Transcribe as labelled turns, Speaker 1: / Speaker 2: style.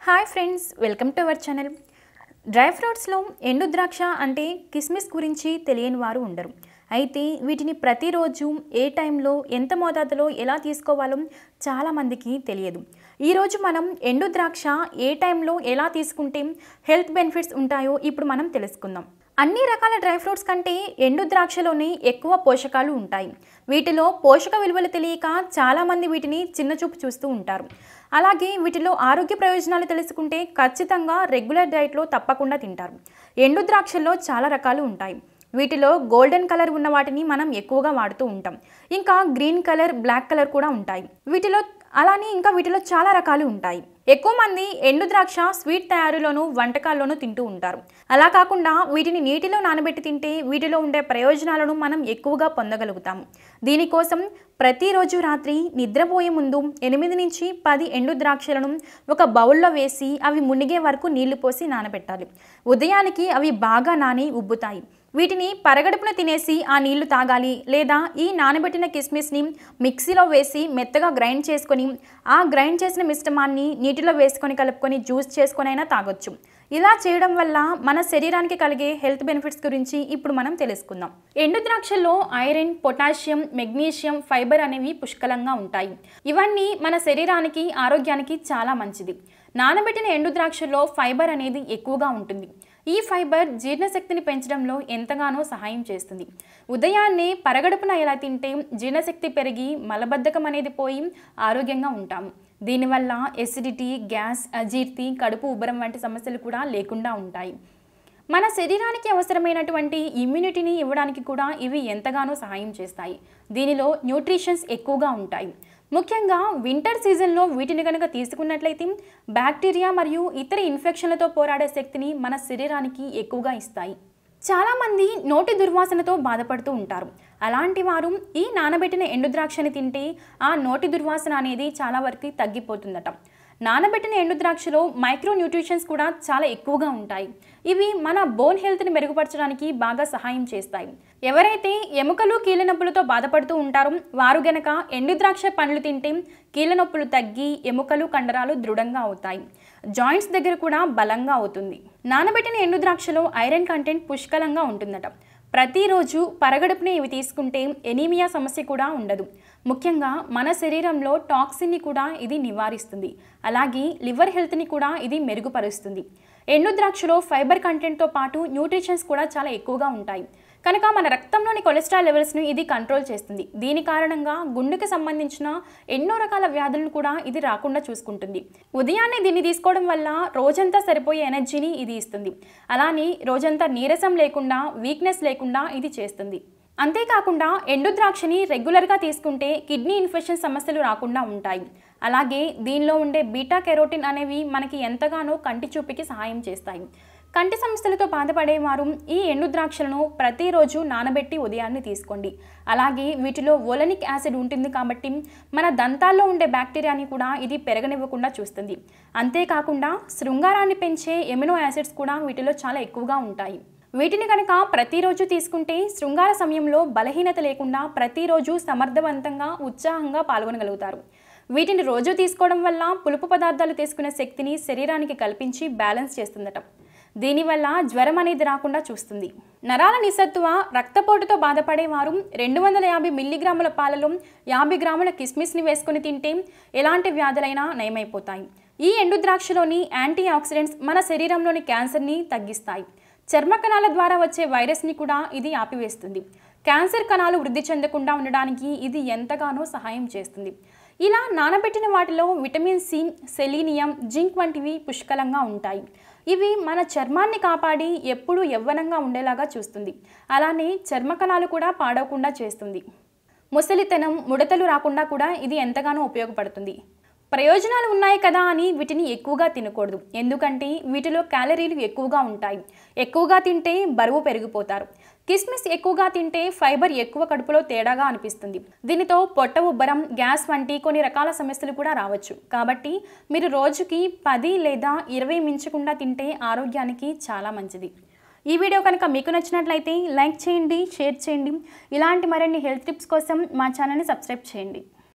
Speaker 1: hi friends welcome to our channel dry ఫ్రూట్స్లో ఎండు ద్రాక్ష అంటే కిస్మిస్ గురించి తెలియని వారు ఉండరు అయితే వీటిని ప్రతిరోజు ఏ టైంలో ఎంత మోతాదులో ఎలా తీసుకోవాలో చాలామందికి తెలియదు ఈరోజు మనం ఎండు ద్రాక్ష ఏ టైంలో ఎలా తీసుకుంటే హెల్త్ బెనిఫిట్స్ ఉంటాయో ఇప్పుడు మనం తెలుసుకుందాం అన్ని రకాల డ్రై ఫ్రూట్స్ కంటే ఎండు ద్రాక్షలోనే ఎక్కువ పోషకాలు ఉంటాయి వీటిలో పోషక విలువలు తెలియక చాలామంది వీటిని చిన్నచూపు చూస్తూ ఉంటారు అలాగే వీటిలో ఆరోగ్య ప్రయోజనాలు తెలుసుకుంటే ఖచ్చితంగా రెగ్యులర్ డైట్లో తప్పకుండా తింటారు ఎండు ద్రాక్షల్లో చాలా రకాలు ఉంటాయి వీటిలో గోల్డెన్ కలర్ ఉన్న వాటిని మనం ఎక్కువగా వాడుతూ ఉంటాం ఇంకా గ్రీన్ కలర్ బ్లాక్ కలర్ కూడా ఉంటాయి వీటిలో అలానే ఇంకా వీటిలో చాలా రకాలు ఉంటాయి ఎక్కువ మంది ఎండు ద్రాక్ష స్వీట్ తయారీలోను వంటకాల్లోనూ తింటూ ఉంటారు అలా కాకుండా వీటిని నీటిలో నానబెట్టి తింటే వీటిలో ఉండే ప్రయోజనాలను మనం ఎక్కువగా పొందగలుగుతాము దీనికోసం ప్రతిరోజు రాత్రి నిద్రపోయే ముందు ఎనిమిది నుంచి పది ఎండు ద్రాక్షలను ఒక బౌల్లో వేసి అవి మునిగే వరకు నీళ్లు పోసి నానబెట్టాలి ఉదయానికి అవి బాగా నాని ఉబ్బుతాయి వీటిని పరగడుపున తినేసి ఆ నీళ్లు తాగాలి లేదా ఈ నానబెట్టిన కిస్మిస్ని మిక్సీలో వేసి మెత్తగా గ్రైండ్ చేసుకొని ఆ గ్రైండ్ చేసిన మిశ్రమాన్ని నీటిలో వేసుకొని కలుపుకొని జ్యూస్ చేసుకొని అయినా తాగొచ్చు ఇలా చేయడం వల్ల మన శరీరానికి కలిగే హెల్త్ బెనిఫిట్స్ గురించి ఇప్పుడు మనం తెలుసుకుందాం ఎండు ద్రాక్షల్లో ఐరన్ పొటాషియం మెగ్నీషియం ఫైబర్ అనేవి పుష్కలంగా ఉంటాయి ఇవన్నీ మన శరీరానికి ఆరోగ్యానికి చాలా మంచిది నానబెట్టిన ఎండు ద్రాక్షల్లో ఫైబర్ అనేది ఎక్కువగా ఉంటుంది ఈ ఫైబర్ జీర్ణశక్తిని పెంచడంలో ఎంతగానో సహాయం చేస్తుంది ఉదయాన్నే పరగడుపున ఎలా తింటే జీర్ణశక్తి పెరిగి మలబద్ధకం అనేది పోయి ఆరోగ్యంగా ఉంటాము దీనివల్ల ఎసిడిటీ గ్యాస్ అజీర్తి కడుపు ఉబ్బరం వంటి సమస్యలు కూడా లేకుండా ఉంటాయి మన శరీరానికి అవసరమైనటువంటి ఇమ్యూనిటీని ఇవ్వడానికి కూడా ఇవి ఎంతగానో సహాయం చేస్తాయి దీనిలో న్యూట్రిషన్స్ ఎక్కువగా ఉంటాయి ముఖ్యంగా వింటర్ సీజన్లో వీటిని కనుక తీసుకున్నట్లయితే బ్యాక్టీరియా మరియు ఇతర ఇన్ఫెక్షన్లతో పోరాడే శక్తిని మన శరీరానికి ఎక్కువగా ఇస్తాయి చాలామంది నోటి దుర్వాసనతో బాధపడుతూ ఉంటారు అలాంటి వారు ఈ నానబెట్టిన ఎండు ద్రాక్షని తింటే ఆ నోటి దుర్వాసన అనేది చాలా వరకు తగ్గిపోతుందట నానబెట్టిన ఎండు ద్రాక్షలో మైక్రో న్యూట్రిషన్స్ కూడా చాలా ఎక్కువగా ఉంటాయి ఇవి మన బోన్ హెల్త్ని మెరుగుపరచడానికి బాగా సహాయం చేస్తాయి ఎవరైతే ఎముకలు కీళ్ళ నొప్పులతో బాధపడుతూ ఉంటారో వారు గనక ఎండు ద్రాక్ష పండ్లు తింటే కీళ్ళ నొప్పులు తగ్గి ఎముకలు కండరాలు దృఢంగా అవుతాయి జాయింట్స్ దగ్గర కూడా బలంగా అవుతుంది నానబెట్టిన ఎండు ద్రాక్షలో ఐరన్ కంటెంట్ పుష్కలంగా ఉంటుందట ప్రతిరోజు పరగడుపునే ఇవి తీసుకుంటే ఎనీమియా సమస్య కూడా ఉండదు ముఖ్యంగా మన శరీరంలో టాక్సిన్ని కూడా ఇది నివారిస్తుంది అలాగే లివర్ హెల్త్ని కూడా ఇది మెరుగుపరుస్తుంది ఎండు ద్రాక్షలో ఫైబర్ కంటెంట్తో పాటు న్యూట్రిషన్స్ కూడా చాలా ఎక్కువగా ఉంటాయి కనుక మన రక్తంలోని కొలెస్ట్రాల్ లెవెల్స్ను ఇది కంట్రోల్ చేస్తుంది దీని కారణంగా గుండెకి సంబంధించిన ఎన్నో రకాల వ్యాధులను కూడా ఇది రాకుండా చూసుకుంటుంది ఉదయాన్నే దీన్ని తీసుకోవడం వల్ల రోజంతా సరిపోయే ఎనర్జీని ఇది ఇస్తుంది అలానే రోజంతా నీరసం లేకుండా వీక్నెస్ లేకుండా ఇది చేస్తుంది అంతేకాకుండా ఎండు ద్రాక్షని రెగ్యులర్గా తీసుకుంటే కిడ్నీ ఇన్ఫెక్షన్ సమస్యలు రాకుండా ఉంటాయి అలాగే దీనిలో ఉండే బీటా కెరోటిన్ అనేవి మనకి ఎంతగానో కంటి చూపుకి సహాయం చేస్తాయి కంటి సమస్యలతో బాధపడేవారు ఈ ఎండు ద్రాక్షలను ప్రతిరోజు నానబెట్టి ఉదయాన్నే తీసుకోండి అలాగే వీటిలో ఓలనిక్ యాసిడ్ ఉంటుంది కాబట్టి మన దంతాల్లో ఉండే బ్యాక్టీరియాని కూడా ఇది పెరగనివ్వకుండా చూస్తుంది అంతేకాకుండా శృంగారాన్ని పెంచే ఎమినో యాసిడ్స్ కూడా వీటిలో చాలా ఎక్కువగా ఉంటాయి వీటిని కనుక ప్రతిరోజు తీసుకుంటే శృంగార సమయంలో బలహీనత లేకుండా ప్రతిరోజు సమర్థవంతంగా ఉత్సాహంగా పాల్గొనగలుగుతారు వీటిని రోజు తీసుకోవడం వల్ల పులుపు పదార్థాలు తీసుకునే శక్తిని శరీరానికి కల్పించి బ్యాలెన్స్ చేస్తుందట దీనివల్ల జ్వరం అనేది రాకుండా చూస్తుంది నరాల నిస్సత్తువ రక్తపోటుతో బాధపడేవారు రెండు వందల యాభై మిల్లీగ్రాముల పాలలో యాభై గ్రాముల కిస్మిస్ని వేసుకుని తింటే ఎలాంటి వ్యాధులైనా నయమైపోతాయి ఈ ఎండు ద్రాక్షలోని యాంటీ ఆక్సిడెంట్స్ మన శరీరంలోని క్యాన్సర్ని తగ్గిస్తాయి చర్మ కణాల ద్వారా వచ్చే వైరస్ని కూడా ఇది ఆపివేస్తుంది క్యాన్సర్ కణాలు వృద్ధి చెందకుండా ఉండడానికి ఇది ఎంతగానో సహాయం చేస్తుంది ఇలా నానబెట్టిన వాటిలో విటమిన్ సి సెలీనియం జింక్ వంటివి పుష్కలంగా ఉంటాయి ఇవి మన చర్మాన్ని కాపాడి ఎప్పుడూ యవ్వనంగా ఉండేలాగా చూస్తుంది అలానే చర్మ కణాలు కూడా పాడవకుండా చేస్తుంది ముసలితనం ముడతలు రాకుండా కూడా ఇది ఎంతగానో ఉపయోగపడుతుంది ప్రయోజనాలు ఉన్నాయి కదా అని వీటిని ఎక్కువగా తినకూడదు ఎందుకంటే వీటిలో క్యాలరీలు ఎక్కువగా ఉంటాయి ఎక్కువగా తింటే బరువు పెరిగిపోతారు కిస్మిస్ ఎక్కువగా తింటే ఫైబర్ ఎక్కువ కడుపులో తేడాగా అనిపిస్తుంది దీనితో పొట్ట ఉబ్బరం గ్యాస్ వంటి కొన్ని రకాల సమస్యలు కూడా రావచ్చు కాబట్టి మీరు రోజుకి పది లేదా ఇరవై మించకుండా తింటే ఆరోగ్యానికి చాలా మంచిది ఈ వీడియో కనుక మీకు నచ్చినట్లయితే లైక్ చేయండి షేర్ చేయండి ఇలాంటి మరిన్ని హెల్త్ టిప్స్ కోసం మా ఛానల్ని సబ్స్క్రైబ్ చేయండి